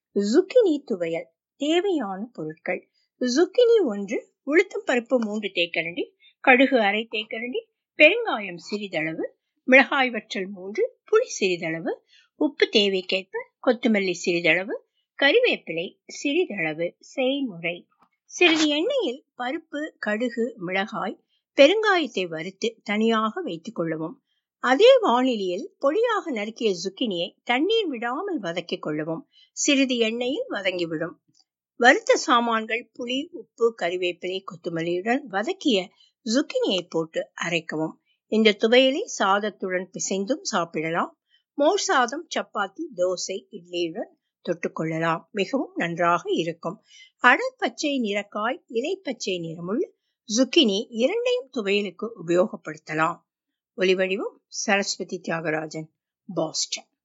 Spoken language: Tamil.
zucchini துவையல் தேவையான பொருட்கள் zucchini ஒன்று உளுத்தம் பருப்பு மூன்று தேக்கரண்டி கடுகு அரை தேக்கரண்டி பெருங்காயம் சிறிதளவு மிளகாய் வற்றல் மூன்று புளி சிறிதளவு உப்பு தேவைக்கேற்ப கொத்தமல்லி சிறிதளவு கறிவேப்பிலை சிறிதளவு செய்முறை சிறிது எண்ணெயில் பருப்பு கடுகு மிளகாய் பெருங்காயத்தை வறுத்து தனியாக வைத்துக் கொள்ளவும் அதே வானிலையில் பொடியாக நறுக்கிய zucchiniயை தண்ணீர் விடாமல் வதக்கிக் கொள்ளவும் சிறிது எண்ணெயில் வதங்கிவிடும் வறுத்த சாமான்கள் புளி உப்பு கறிவேப்பிலை கொத்தமல்லியுடன் வதக்கிய zucchiniயை போட்டு அரைக்கவும் இந்த துவையலை சாதத்துடன் பிசைந்தும் சாப்பிடலாம் மோர் சாதம் சப்பாத்தி தோசை இட்லியுடன் தொட்டுக்கொள்ளலாம் மிகவும் நன்றாக இருக்கும் அடர் பச்சை நிறக்காய் இலை பச்சை நிறமுள்ள zucchini இரண்டையும் துவையலுக்கு உபயோகப்படுத்தலாம் ஒலிவடிவம் சரஸ்வதி தியாகராஜன் பாஸ்டன்